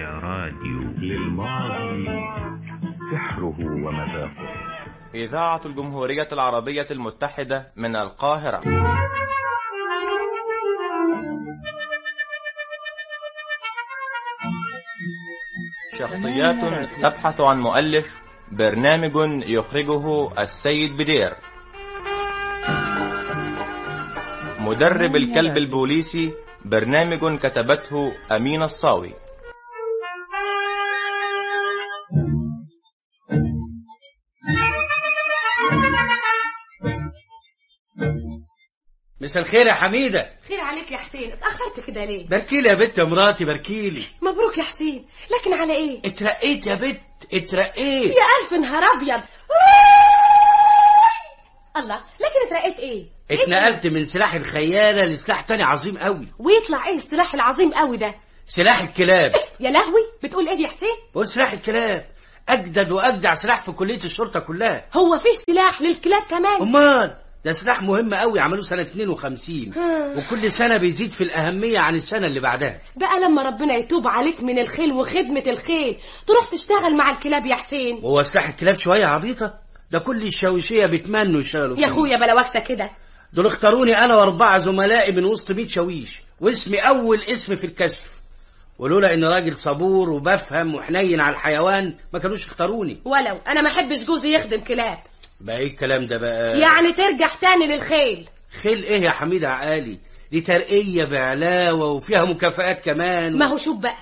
راديو للماضي سحره ومذاقه إذاعة الجمهورية العربية المتحدة من القاهرة شخصيات تبحث عن مؤلف برنامج يخرجه السيد بدير مدرب الكلب البوليسي برنامج كتبته أمين الصاوي مساء الخير يا حميدة خير عليك يا حسين اتأخرت كده ليه باركيلي يا بت يا مراتي باركيلي مبروك يا حسين لكن على ايه اترقيت يا بت اترقيت يا ألف نهار أبيض الله لكن اترقيت ايه اتنقلت من سلاح الخيالة لسلاح تاني عظيم قوي ويطلع ايه السلاح العظيم قوي ده سلاح الكلاب يا لهوي بتقول ايه يا حسين قول سلاح الكلاب اجدد واجدع سلاح في كلية الشرطة كلها هو فيه سلاح للكلاب كمان امال ده سلاح مهم قوي عملوه سنة 52 آه. وكل سنة بيزيد في الأهمية عن السنة اللي بعدها بقى لما ربنا يتوب عليك من الخيل وخدمة الخيل تروح تشتغل مع الكلاب يا حسين وهو سلاح الكلاب شوية عبيطة ده كل الشاويشية بيتمنوا يشتغلوا يا فيه. اخويا بلا وكسة كده دول اختاروني انا واربعه زملائي من وسط 100 شاويش واسمي اول اسم في الكشف ولولا ان راجل صبور وبفهم وحنين على الحيوان ما كانوش اختاروني ولو انا ما احبش جوزي يخدم كلاب بقى ايه الكلام ده بقى يعني ترجع تاني للخيل خيل ايه يا حميد عقالي دي ترقية بعلاوة وفيها مكافآت كمان ما هو شوف بقى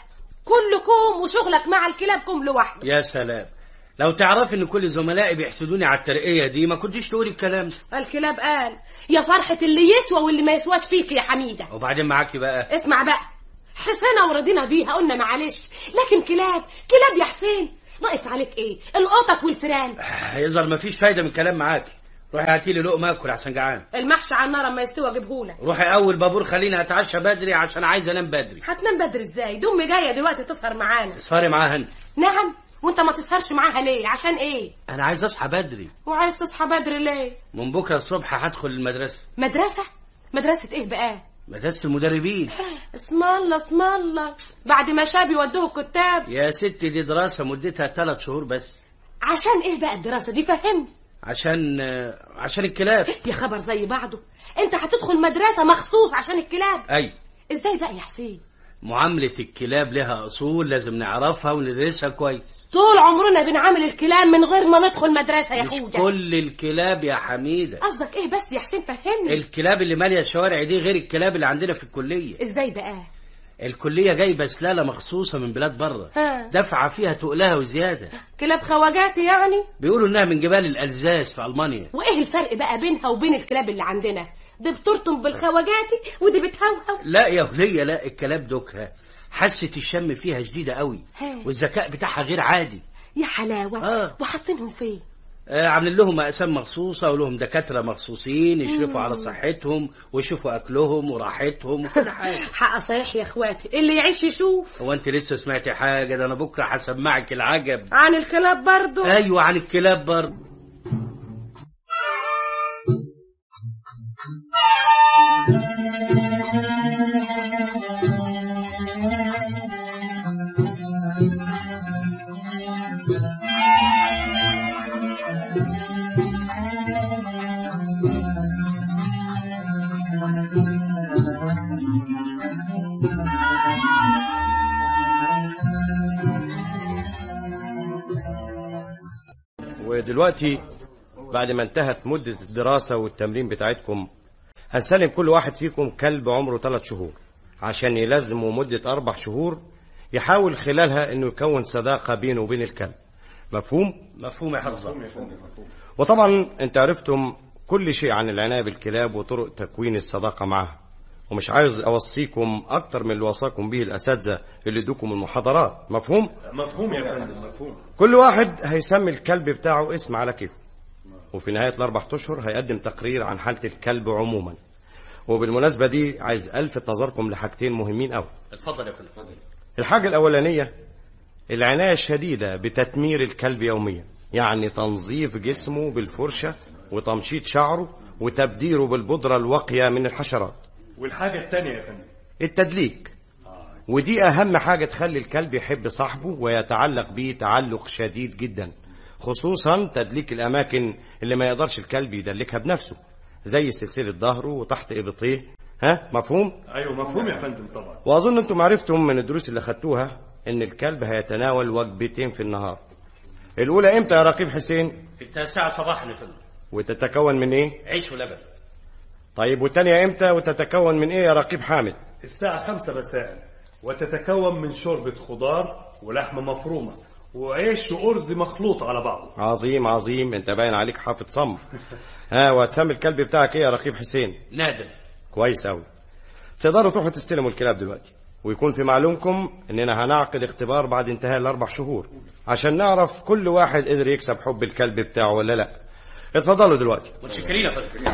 كلكم وشغلك مع الكلاب كم لوحده يا سلام لو تعرف ان كل زملائي بيحسدوني على الترقية دي ما كنتش تقولي الكلام ده الكلاب قال يا فرحة اللي يسوى واللي ما يسواش فيك يا حميدة وبعدين معاكي بقى اسمع بقى حسنا ورضينا بيها قلنا معلش لكن كلاب كلاب يا حسين ناقص عليك ايه القطط والفيران يظهر ما فيش فايدة من الكلام معاكي روحي هاتي لي لقمة اكل عشان جعان المحشي على النار اما يستوى اجيبهولك روحي اول بابور خليني اتعشى بدري عشان عايز انام بدري هتنام بدري ازاي دي امي جايه دلوقتي تسهر معانا صاري معاها انت نعم وانت ما تسهرش معاها ليه عشان ايه انا عايز اصحى بدري وعايز تصحى بدري ليه من بكره الصبح هدخل المدرسه مدرسه مدرسه ايه بقى مدرسه المدربين اسم الله اسم الله بعد ما شاب يودوه الكتاب يا ستي دي دراسه مدتها ثلاث شهور بس عشان ايه بقى الدراسه دي فهمني عشان عشان الكلاب يا خبر زي بعضه انت هتدخل مدرسه مخصوص عشان الكلاب اي ازاي بقى يا حسين معامله الكلاب لها اصول لازم نعرفها وندرسها كويس طول عمرنا بنعامل الكلاب من غير ما ندخل مدرسه يا مش اخويا كل الكلاب يا حميده قصدك ايه بس يا حسين فهمني الكلاب اللي ماليه الشوارع دي غير الكلاب اللي عندنا في الكليه ازاي بقى الكليه جايبه سلاله مخصوصه من بلاد بره ها. دافعه فيها تقلها وزياده كلاب خواجاتي يعني بيقولوا انها من جبال الالزاز في المانيا وايه الفرق بقى بينها وبين الكلاب اللي عندنا دي بترطم بالخواجاتي ودي بتهوهو لا يا ولية لا الكلاب دوكها حاسة الشم فيها شديدة قوي ها. والذكاء بتاعها غير عادي يا حلاوه آه. وحاطينهم فين آه عاملين لهم أقسام مخصوصة ولهم دكاترة مخصوصين يشرفوا على صحتهم ويشوفوا أكلهم وراحتهم وكل حاجة حق صحيح يا اخواتي اللي يعيش يشوف هو أنت لسه سمعتي حاجة ده أنا بكرة هسمعك العجب عن الكلاب برضو أيوة عن الكلاب برضه ودلوقتي بعد ما انتهت مدة الدراسة والتمرين بتاعتكم هنسلم كل واحد فيكم كلب عمره ثلاث شهور عشان يلزمه مدة أربع شهور يحاول خلالها إنه يكون صداقة بينه وبين الكلب مفهوم؟ مفهوم يا حفظة وطبعا انت عرفتم كل شيء عن العناية بالكلاب وطرق تكوين الصداقة معها ومش عايز أوصيكم أكتر من اللي وصاكم به الأساتذة اللي ادوكم المحاضرات مفهوم؟ مفهوم يا فندم مفهوم كل واحد هيسمي الكلب بتاعه اسم على كيفه وفي نهاية الأربع أشهر هيقدم تقرير عن حالة الكلب عموما وبالمناسبة دي عايز ألفت نظركم لحاجتين مهمين أوي اتفضل يا فندم اتفضل الحاجة الأولانية العناية الشديدة بتتمير الكلب يوميا يعني تنظيف جسمه بالفرشة وتمشيط شعره وتبديره بالبودرة الواقية من الحشرات والحاجة التانية يا فندم التدليك ودي أهم حاجة تخلي الكلب يحب صاحبه ويتعلق بيه تعلق شديد جدا خصوصا تدليك الأماكن اللي ما يقدرش الكلب يدلكها بنفسه زي سلسلة ظهره وتحت إبطيه ها مفهوم؟ ايوه مفهوم يا فندم طبعا وأظن أنتم عرفتم من الدروس اللي خدتوها إن الكلب هيتناول وجبتين في النهار الأولى إمتى يا رقيب حسين؟ في التاسعة صباحا يا فندم وتتكون من إيه؟ عيش ولبن طيب والتانية إمتى وتتكون من إيه يا رقيب حامد؟ الساعة خمسة مساء وتتكون من شوربة خضار ولحمة مفرومة وعيش وأرز مخلوط على بعضه عظيم عظيم انت باين عليك حافظ صم ها وهتسمي الكلب بتاعك ايه يا رقيب حسين نادر كويس قوي تقدروا تروحوا تستلموا الكلاب دلوقتي ويكون في معلومكم اننا هنعقد اختبار بعد انتهاء الاربع شهور عشان نعرف كل واحد قدر يكسب حب الكلب بتاعه ولا لا اتفضلوا دلوقتي متشكرين يا فندم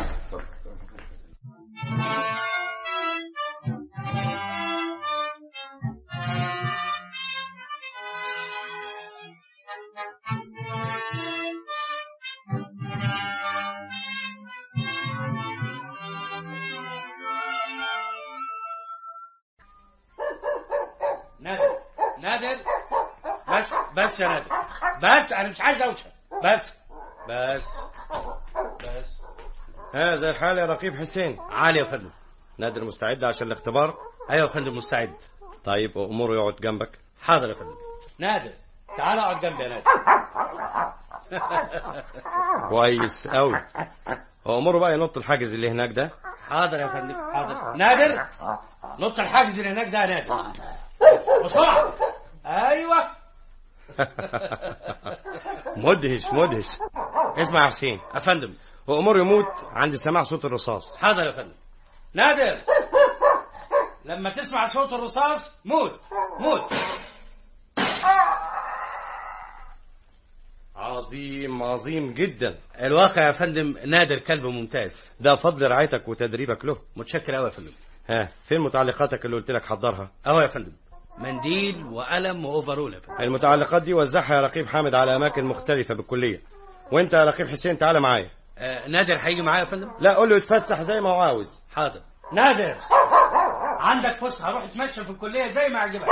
نادر نادر بس بس يا نادر بس انا مش عايز اوشك بس بس بس ها زي الحال يا رقيب حسين عالي يا فندم نادر مستعد عشان الاختبار ايوه يا فندم مستعد طيب اموره يقعد جنبك حاضر يا فندم نادر تعال اقعد جنبي يا نادر كويس قوي اموره بقى ينط الحاجز اللي هناك ده حاضر يا فندم حاضر نادر نط الحاجز اللي هناك ده يا نادر بسرعه ايوه مدهش مدهش اسمع يا حسين يا فندم وامور يموت عند سماع صوت الرصاص حاضر يا فندم نادر لما تسمع صوت الرصاص موت موت عظيم عظيم جدا الواقع يا فندم نادر كلب ممتاز ده فضل رعايتك وتدريبك له متشكر قوي يا فندم ها فين متعلقاتك اللي قلت لك حضرها اهو يا فندم منديل وقلم واوفرول يا فندم المتعلقات دي وزعها يا رقيب حامد على اماكن مختلفه بالكليه وانت يا رقيب حسين تعالى معايا آه نادر هيجي معايا يا فندم لا قول له يتفسح زي ما هو عاوز حاضر نادر عندك فسحه روح اتمشى في الكليه زي ما يعجبك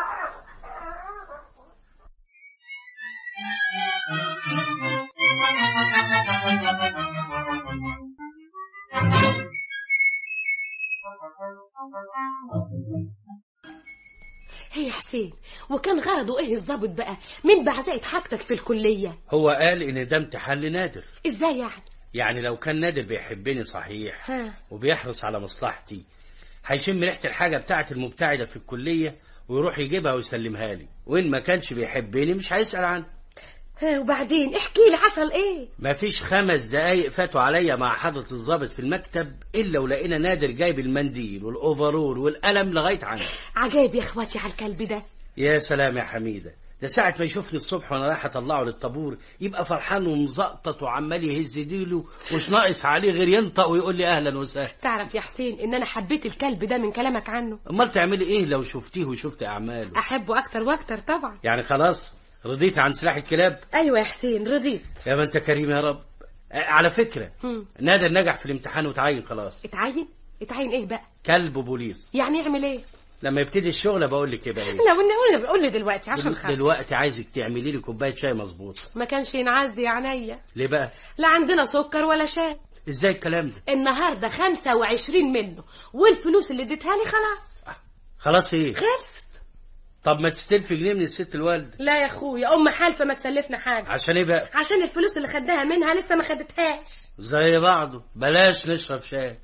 هي حسين وكان غرضه ايه الظابط بقى من بعزقة حاجتك في الكلية هو قال ان ده امتحان لنادر ازاي يعني يعني لو كان نادر بيحبني صحيح ها وبيحرص على مصلحتي هيشم ريحة الحاجة بتاعة المبتعدة في الكلية ويروح يجيبها ويسلمها لي وإن ما كانش بيحبني مش هيسأل عنها ها وبعدين احكي لي حصل ايه مفيش خمس دقايق فاتوا عليا مع حضرة الضابط في المكتب إلا ولقينا نادر جايب المنديل والأوفرول والقلم لغاية عني عجايب يا اخواتي على الكلب ده يا سلام يا حميدة ده ساعة ما يشوفني الصبح وانا رايح اطلعه للطابور يبقى فرحان ومزقطط وعمال يهز ديله ومش ناقص عليه غير ينطق ويقول لي اهلا وسهلا تعرف يا حسين ان انا حبيت الكلب ده من كلامك عنه امال تعملي ايه لو شفتيه وشفت اعماله احبه اكتر واكتر طبعا يعني خلاص رضيت عن سلاح الكلاب ايوه يا حسين رضيت يا ما انت كريم يا رب آه، على فكرة هم. نادر نجح في الامتحان وتعين خلاص اتعين اتعين ايه بقى كلب بوليس يعني يعمل ايه لما يبتدي الشغل بقول لك يبقى ايه لا قول قول لي دلوقتي عشان دل- خاطر دلوقتي عايزك تعملي لي كوبايه شاي مظبوط ما كانش ينعز يا عينيا ليه بقى لا عندنا سكر ولا شاي ازاي الكلام ده النهارده 25 منه والفلوس اللي اديتها لي خلاص خلاص ايه خلصت طب ما تستلفي جنيه من الست الوالده لا يا اخويا ام حالفه ما تسلفنا حاجه عشان ايه بقى عشان الفلوس اللي خدها منها لسه ما خدتهاش زي بعضه بلاش نشرب شاي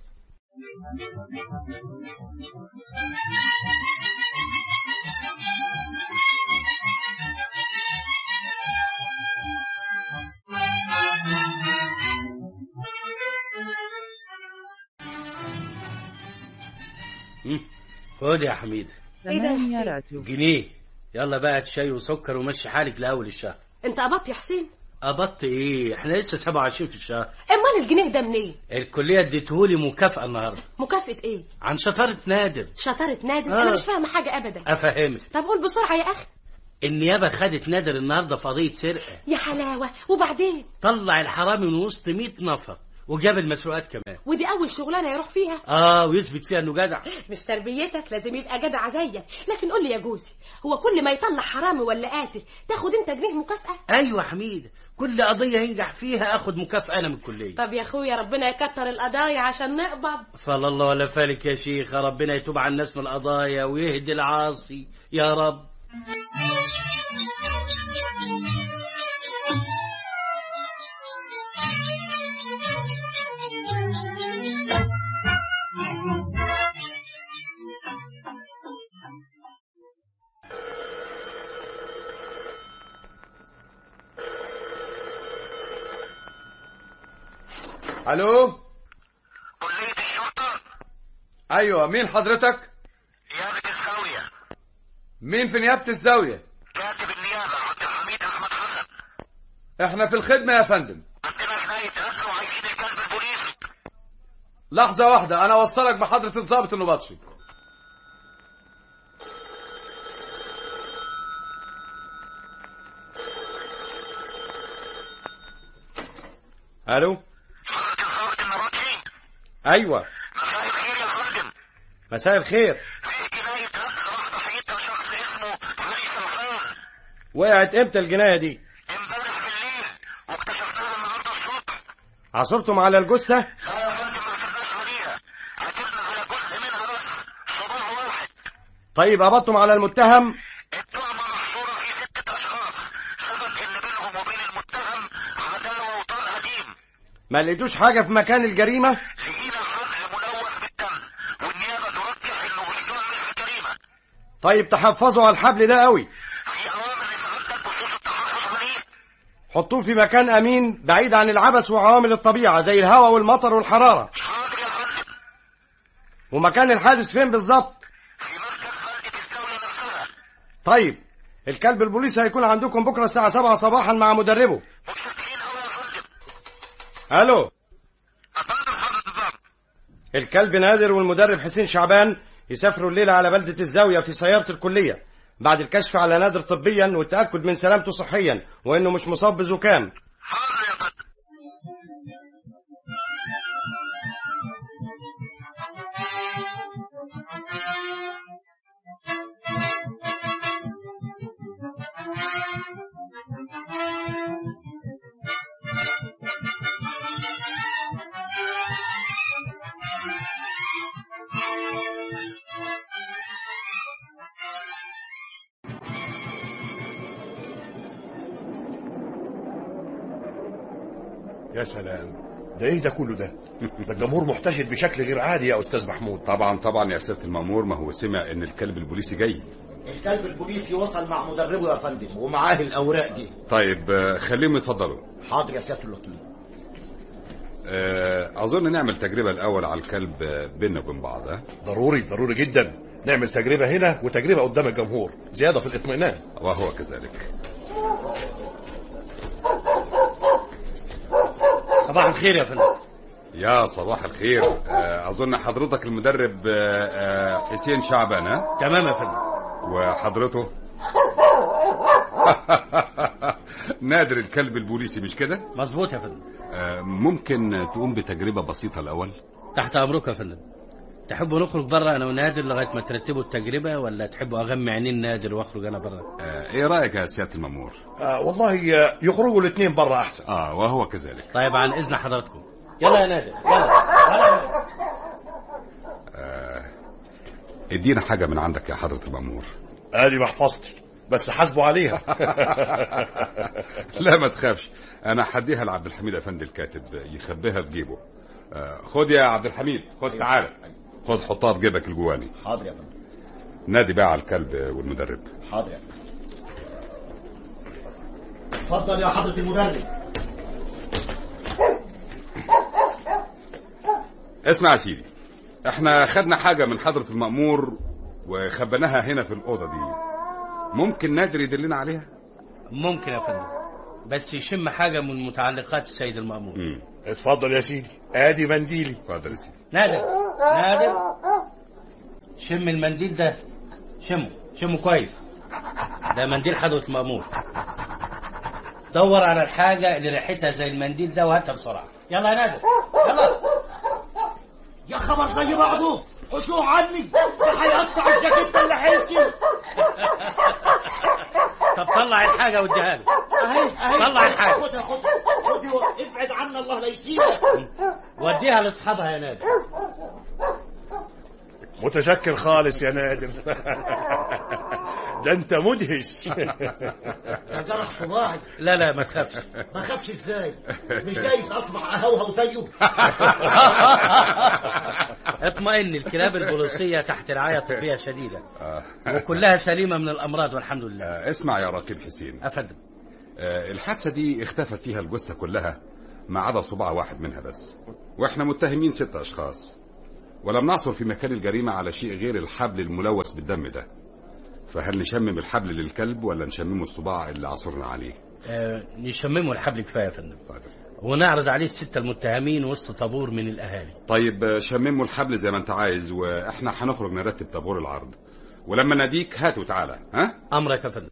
مم. خد يا حميده ايه ده يا ثمانية حسين راتب جنيه يلا بقى هات شاي وسكر ومشي حالك لاول الشهر انت قبضت يا حسين قبضت ايه احنا لسه 27 في الشهر امال الجنيه ده منين الكليه اديتهولي مكافاه النهارده مكافاه ايه عن شطاره نادر شطاره نادر آه. انا مش فاهمه حاجه ابدا افهمك طب قول بسرعه يا اخي النيابه خدت نادر النهارده في قضيه سرقه يا حلاوه وبعدين طلع الحرامي من وسط 100 نفر وجاب المسروقات كمان ودي اول شغلانه يروح فيها اه ويثبت فيها انه جدع مش تربيتك لازم يبقى جدع زيك لكن قول لي يا جوزي هو كل ما يطلع حرامي ولا قاتل تاخد انت جنيه مكافاه ايوه يا حميد كل قضيه ينجح فيها اخد مكافاه انا من الكليه طب يا اخويا ربنا يكتر القضايا عشان نقبض فلا الله ولا فالك يا شيخ ربنا يتوب على الناس من القضايا ويهدي العاصي يا رب الو كلية الشرطة ايوه مين حضرتك نيابة الزاوية مين في نيابه الزاويه كاتب النيابة عبد الحميد أحمد حسن احنا في الخدمه يا فندم عندنا جناية قتل وعايزين الكلب البوليسي لحظه واحده انا اوصلك بحضره الضابط النبطشي الو حضرة الضابط النبطشي ايوه مساء الخير يا فندم مساء الخير في جناية قتل واحدة حقيقة شخص اسمه علي سلطان وقعت امتى الجنايه دي امبارح بالليل واكتشفناها النهاردة الصبح عثرتم على الجثه لا يا فندم ما قدرناش عليها قدرنا على جزء منها بس صباع واحد طيب قبضتم على المتهم التهمة محصورة في ستة أشخاص ثبت إن بينهم وبين المتهم عداوة وطار قديم ما لقيتوش حاجه في مكان الجريمه لقينا حبل ملوث بالدم والنيابة ترجح إنه بالفعل في جريمة طيب تحفظوا على الحبل ده قوي في أوامر لسعادتك بخصوص التحفظ عليه حطوه في مكان امين بعيد عن العبث وعوامل الطبيعه زي الهواء والمطر والحراره حاضر يا فندم ومكان الحادث فين بالظبط في مركز بلدة الزاوية نفسها طيب الكلب البوليسي هيكون عندكم بكره الساعه 7 صباحا مع مدربه متشكرين أوي يا فندم الو أفندم حضرة الضابط الكلب نادر والمدرب حسين شعبان يسافروا الليله على بلده الزاويه في سياره الكليه بعد الكشف على نادر طبيا والتاكد من سلامته صحيا وانه مش مصاب بزكام حاضر يا فندم يا سلام ده ايه ده كله ده ده الجمهور محتشد بشكل غير عادي يا استاذ محمود طبعا طبعا يا سياده المامور ما هو سمع ان الكلب البوليسي جاي الكلب البوليسي وصل مع مدربه يا فندم ومعاه الاوراق دي طيب آه، خليهم يتفضلوا حاضر يا سياده اللطيف آه، اظن نعمل تجربه الاول على الكلب آه، بيننا وبين بعض ها ضروري ضروري جدا نعمل تجربه هنا وتجربه قدام الجمهور زياده في الاطمئنان وهو كذلك صباح الخير يا فندم يا صباح الخير آه، اظن حضرتك المدرب آه، آه، حسين شعبان ها تمام يا فندم وحضرته نادر الكلب البوليسي مش كده مظبوط يا فندم آه، ممكن تقوم بتجربه بسيطه الاول تحت امرك يا فندم تحبوا نخرج بره انا ونادر لغايه ما ترتبوا التجربه ولا تحبوا اغمي عينين نادر واخرج انا بره آه، ايه رايك يا سياده المامور آه والله آه، يخرجوا الاثنين بره احسن اه وهو كذلك طيب عن اذن حضراتكم يلا يا نادر يلا يلا يا نادر. ادينا حاجه من عندك يا حضره المامور ادي محفظتي بس حاسبوا عليها لا ما تخافش انا هديها لعبد الحميد افندي الكاتب يخبيها في جيبه آه، خد يا عبد الحميد خد تعالى خد حطها في جيبك الجواني حاضر يا فندم نادي بقى على الكلب والمدرب حاضر يا فندم اتفضل يا حضره المدرب اسمع يا سيدي احنا خدنا حاجه من حضره المامور وخبيناها هنا في الاوضه دي ممكن نادر يدلنا عليها ممكن يا فندم بس يشم حاجه من متعلقات السيد المامور امم اتفضل يا سيدي ادي منديلي اتفضل يا سيدي نادر نادر شم المنديل ده شمه شمه كويس ده منديل حضرة مأمور دور على الحاجه اللي ريحتها زي المنديل ده وهاتها بسرعه يلا يا نادر يلا يا خبر زي بعضه خشوه عني ده هيقطع الجاكيته اللي حيلتي طب طلع الحاجه واديها له اهي اهي طلع الحاجة. خدها خدها خدها ابعد عنا الله لا يسيبك وديها لاصحابها يا نادر متشكر خالص يا نادر ده انت مدهش يا جرح صباعي لا لا ما تخافش ما اخافش ازاي مش جايز اصبح اهوهو زيه اطمئن الكلاب البوليسيه تحت رعايه طبيه شديده وكلها سليمه من الامراض والحمد لله آه، اسمع يا رقيب حسين افندم آه، الحادثة دي اختفت فيها الجثة كلها ما عدا صباع واحد منها بس واحنا متهمين ست اشخاص ولم نعثر في مكان الجريمة على شيء غير الحبل الملوث بالدم ده فهل نشمم الحبل للكلب ولا نشممه الصباع اللي عثرنا عليه آه نشممه الحبل كفايه يا فندم ونعرض عليه الستة المتهمين وسط طابور من الأهالي طيب آه، شمموا الحبل زي ما انت عايز واحنا هنخرج نرتب طابور العرض ولما ناديك هات وتعالى ها أمرك يا فندم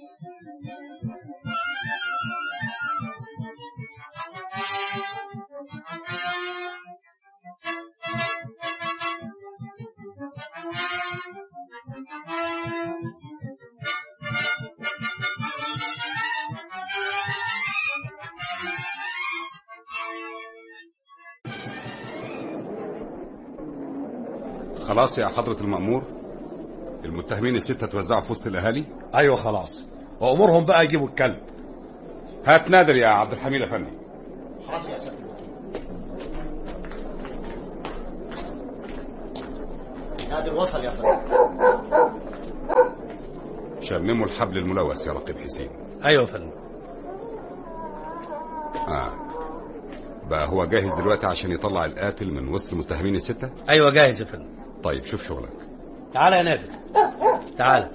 خلاص يا حضرة المأمور المتهمين الستة توزعوا في وسط الأهالي ايوه خلاص وامورهم بقى يجيبوا الكلب هات نادر يا عبد الحميد أفندي حاضر يا سيادة الوكيل نادر وصل يا فندم شمموا الحبل الملوث يا رقيب حسين أيوة يا فندم آه. بقى هو جاهز دلوقتي عشان يطلع القاتل من وسط المتهمين الستة أيوة جاهز يا فندم طيب شوف شغلك تعال يا نادر تعال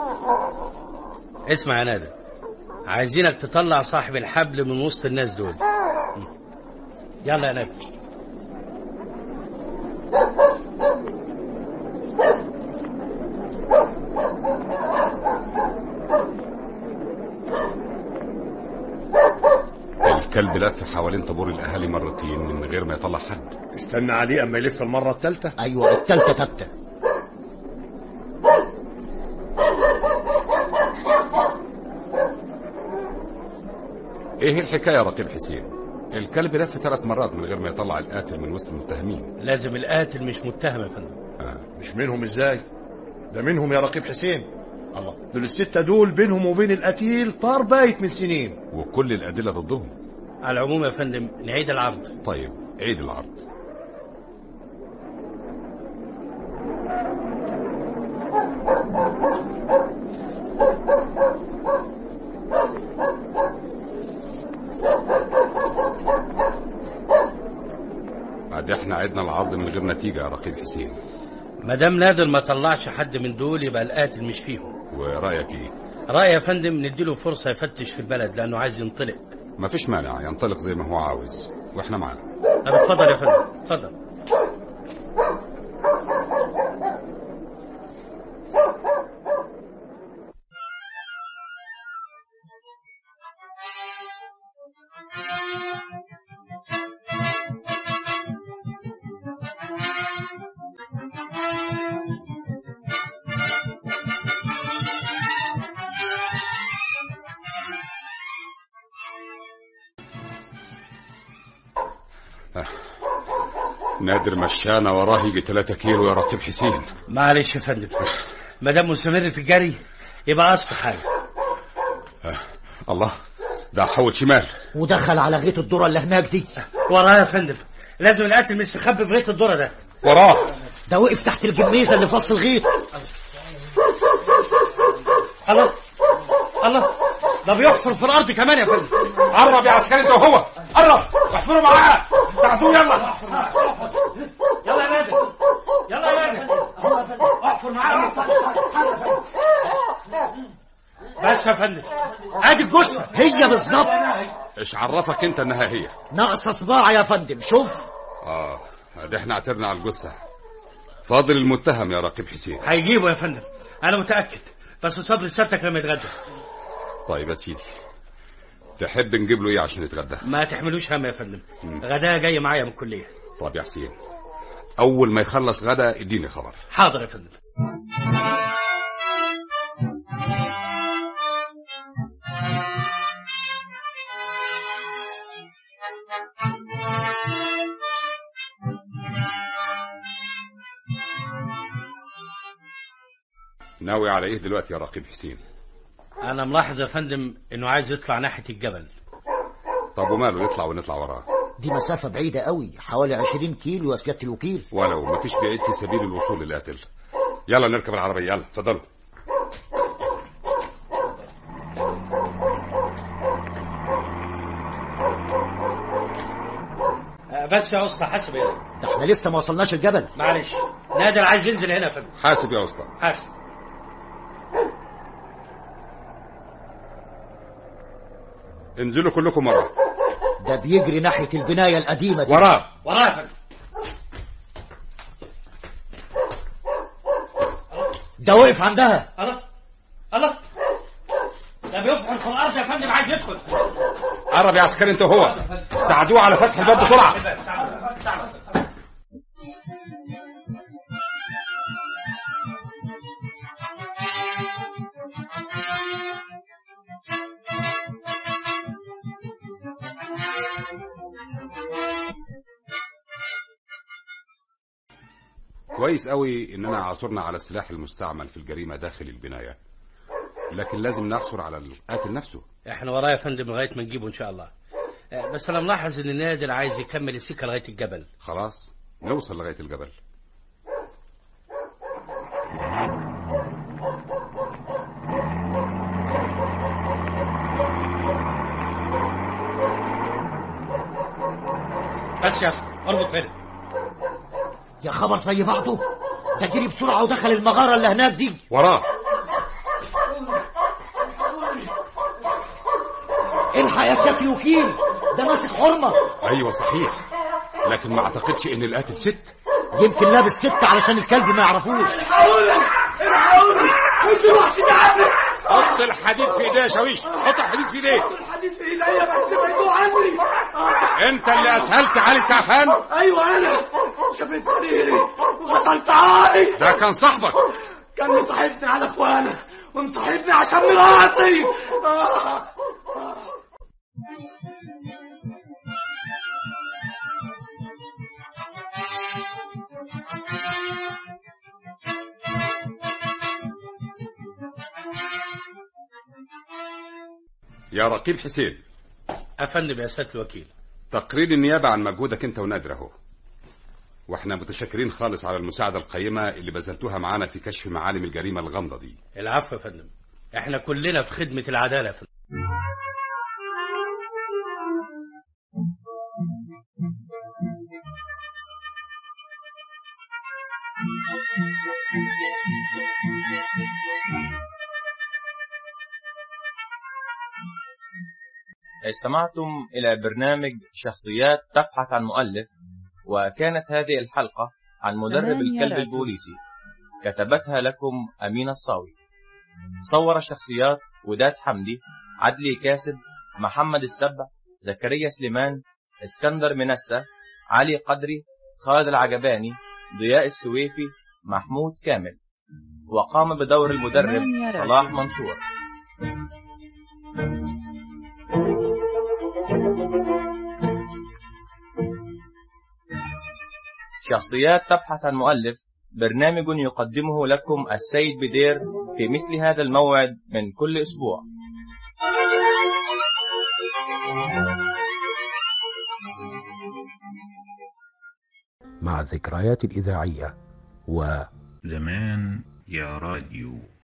اسمع يا نادر عايزينك تطلع صاحب الحبل من وسط الناس دول م. يلا يا نادر الكلب لف حوالين طابور الأهالي مرتين من غير ما يطلع حد استنى عليه اما يلف المره الثالثه ايوه التالتة تالتة ايه الحكاية يا رقيب حسين الكلب لف ثلاث مرات من غير ما يطلع القاتل من وسط المتهمين لازم القاتل مش متهم يا فندم آه. مش منهم ازاي ده منهم يا رقيب حسين الله دول الستة دول بينهم وبين القتيل طار بايت من سنين وكل الأدلة ضدهم على العموم يا فندم نعيد العرض طيب عيد العرض بعد احنا عدنا العرض من غير نتيجة يا رقيب حسين ما دام نادر ما طلعش حد من دول يبقى القاتل مش فيهم ورأيك ايه رأيي يا فندم نديله فرصة يفتش في البلد لأنه عايز ينطلق مفيش مانع ينطلق زي ما هو عاوز واحنا معاه طب اتفضل يا فندم اتفضل نادر مشانا وراه يجي 3 كيلو يا رقيب حسين معلش يا فندم ما دام مستمر في الجري يبقى أصل حاجة الله ده حول شمال ودخل على غيط الذرة اللي هناك دي وراه يا فندم لازم القاتل مش يخبي في غيط الذرة ده وراه ده وقف تحت الجميزة اللي في وسط الغيط الله الله ده بيحفر في الأرض كمان يا فندم قرب يا عسكري انت وهو قرب احفروا معاه ساعدوه يلا يلا يا نادر يلا يا نادر احفر معاه بس يا فندم ادي الجثة هي بالظبط ايش عرفك انت انها هي ناقصة صباع يا فندم شوف اه ادي احنا اعترنا على الجثه فاضل المتهم يا رقيب حسين هيجيبه يا فندم انا متأكد بس صبري سيادتك لما يتغدى طيب يا سيدي تحب نجيب له ايه عشان يتغدى ما تحملوش هم يا فندم غداء جاي معايا من الكليه طب يا حسين اول ما يخلص غدا اديني خبر حاضر يا فندم ناوي على ايه دلوقتي يا رقيب حسين انا ملاحظ يا فندم انه عايز يطلع ناحيه الجبل طب وماله يطلع ونطلع وراه دي مسافة بعيدة قوي حوالي 20 كيلو يا سيادة الوكيل ولو مفيش بعيد في سبيل الوصول للقاتل يلا نركب العربيه يلا اتفضلوا آه، بس يا اسطى حاسب يا ده احنا لسه ما وصلناش الجبل معلش نادر عايز ينزل هنا يا فندم حاسب يا اسطى حاسب انزلوا كلكم وراه ده بيجري ناحية البناية القديمة دي وراه وراه يا فندم ده وقف عندها الله الله ده بيفحر في الارض يا فندم عايز يدخل قرب يا عسكري انت وهو ساعدوه على فتح الباب بسرعه كويس قوي اننا عثرنا على السلاح المستعمل في الجريمه داخل البنايه لكن لازم نعثر على القاتل نفسه احنا وراه يا فندم لغايه ما نجيبه ان شاء الله آه، بس انا ملاحظ ان نادر عايز يكمل السكه لغايه الجبل خلاص نوصل لغايه الجبل بس يا اسطى اربط هنا يا خبر زي بعضه ده جري بسرعة ودخل المغارة اللي هناك دي وراه الحق يا سيادة الوكيل ده ماسك حرمة ايوه صحيح لكن ما اعتقدش ان القاتل ست يمكن لابس ست علشان الكلب ما يعرفوش حط الحديد في ايديه يا شاويش حط الحديد في ايديه الحديد في ايديا بس بعيدوا عني انت اللي قتلت علي سعفان ايوه انا شفت سريري وغسلت عاري ده كان صاحبك كان مصاحبني على اخوانا ومصاحبني عشان مراتي آه. يا رقيب حسين افندم يا سياده الوكيل تقرير النيابه عن مجهودك انت ونادر اهو واحنا متشكرين خالص على المساعده القيمه اللي بذلتوها معانا في كشف معالم الجريمه الغامضه دي العفو يا فندم احنا كلنا في خدمه العداله يا فندم استمعتم إلى برنامج شخصيات تبحث عن مؤلف وكانت هذه الحلقة عن مدرب ثمانية الكلب راتب. البوليسي كتبتها لكم أمين الصاوي صور الشخصيات وداد حمدي عدلي كاسب محمد السبع زكريا سليمان اسكندر منسة علي قدري خالد العجباني ضياء السويفي محمود كامل وقام بدور المدرب ثمانية راتب. صلاح منصور شخصيات تبحث عن مؤلف برنامج يقدمه لكم السيد بدير في مثل هذا الموعد من كل أسبوع مع الذكريات الإذاعية و زمان يا راديو